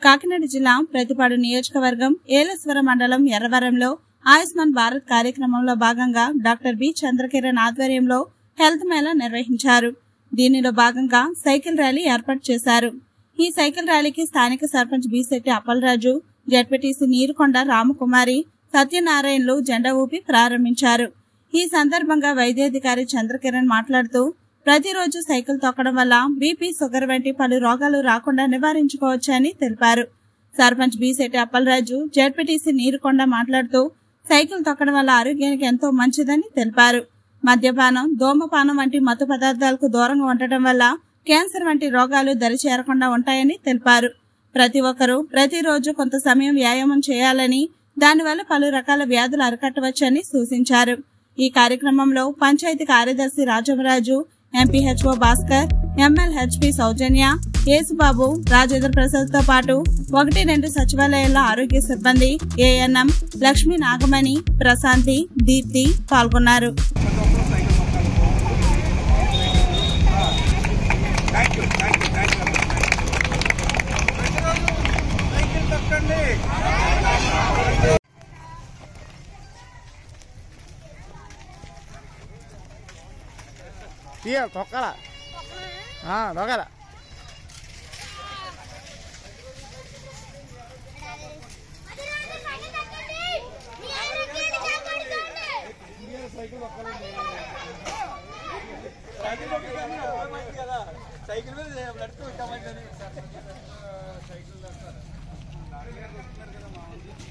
కాకినాడ జిల్లా ప్రతిపాడు నియోజకవర్గం ఏలేశ్వర మండలం ఎర్రవరంలో ఆయుష్మాన్ భారత్ కార్యక్రమంలో భాగంగా డాక్టర్ బి చంద్రకిరణ్ ఆధ్వర్యంలో హెల్త్ మేళా నిర్వహించారు దీనిలో భాగంగా సైకిల్ ర్యాలీ ఏర్పాటు చేశారు ఈ సైకిల్ ర్యాలీకి స్థానిక సర్పంచ్ బిశెట్టి అప్పలరాజు జడ్పీటీసీ నీరుకొండ రామకుమారి సత్యనారాయణలు జెండా ఊపి ప్రారంభించారు ఈ సందర్భంగా వైద్యాధికారి చంద్రకిరణ్ మాట్లాడుతూ ప్రతిరోజు సైకిల్ తొక్కడం వల్ల బీపీ షుగర్ వంటి పలు రోగాలు రాకుండా నివారించుకోవచ్చని తెలిపారు సర్పంచ్ బిశెట్టి అప్పలరాజు జడ్పీటీసీ నీరుకొండ మాట్లాడుతూ సైకిల్ తొక్కడం వల్ల ఆరోగ్యానికి ఎంతో మంచిదని తెలిపారు మద్యపానం ధూమపానం వంటి మత్తు పదార్థాలకు దూరంగా ఉండటం వల్ల క్యాన్సర్ వంటి రోగాలు దరిచేరకుండా ఉంటాయని తెలిపారు ప్రతి ఒక్కరూ ప్రతిరోజు కొంత సమయం వ్యాయామం చేయాలని దానివల్ల పలు రకాల వ్యాధులు అరికట్టవచ్చని సూచించారు ఈ కార్యక్రమంలో పంచాయతీ కార్యదర్శి రాజమరాజు ఎంపీహెచ్ఓ భాస్కర్ ఎంఎల్హెచ్పి సౌజన్య యేసుబాబు రాజేంద్ర ప్రసాద్ తో పాటు ఒకటి రెండు సచివాలయాల ఆరోగ్య సిబ్బంది ఏఎన్ఎం లక్ష్మీ నాగమణి ప్రశాంతి దీప్తి పాల్గొన్నారు తీయ తొక్కల దొక్కల సైకిల్ మీద నడుస్తూ ఉంటామంటే